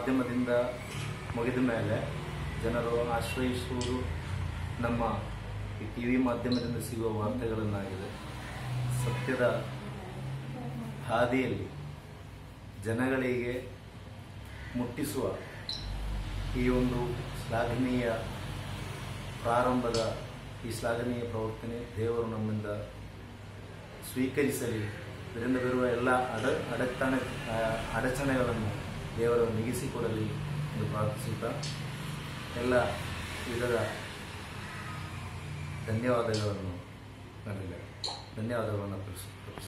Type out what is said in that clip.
ಮಾಧ್ಯಮದಿಂದ ಮುಗಿದ ಮೇಲೆ ಜನರು ಆಶ್ರಯಿಸುವುದು ನಮ್ಮ ಈ ಟಿ ವಿ ಮಾಧ್ಯಮದಿಂದ ಸಿಗುವ ವಾರ್ತೆಗಳನ್ನಾಗಿದೆ ಸತ್ಯದ ಹಾದಿಯಲ್ಲಿ ಜನಗಳಿಗೆ ಮುಟ್ಟಿಸುವ ಈ ಒಂದು ಶ್ಲಾಘನೀಯ ಪ್ರಾರಂಭದ ಈ ಶ್ಲಾಘನೀಯ ಪ್ರವರ್ತನೆ ದೇವರು ನಮ್ಮಿಂದ ಸ್ವೀಕರಿಸಲಿ ಇದರಿಂದ ಬರುವ ಎಲ್ಲ ಅಡ ಅಡಚಣೆ ಆ, ಅಡಚಣೆಗಳನ್ನು ದೇವರು ನೀಗಿಸಿಕೊಡಲಿ ಎಂದು ಪ್ರಾರ್ಥಿಸುತ್ತಾ ಎಲ್ಲ ವಿಧದ ಧನ್ಯವಾದಗಳನ್ನು ನನಗೆ ಧನ್ಯವಾದಗಳನ್ನು ತಿಳಿಸುತ್ತೇನೆ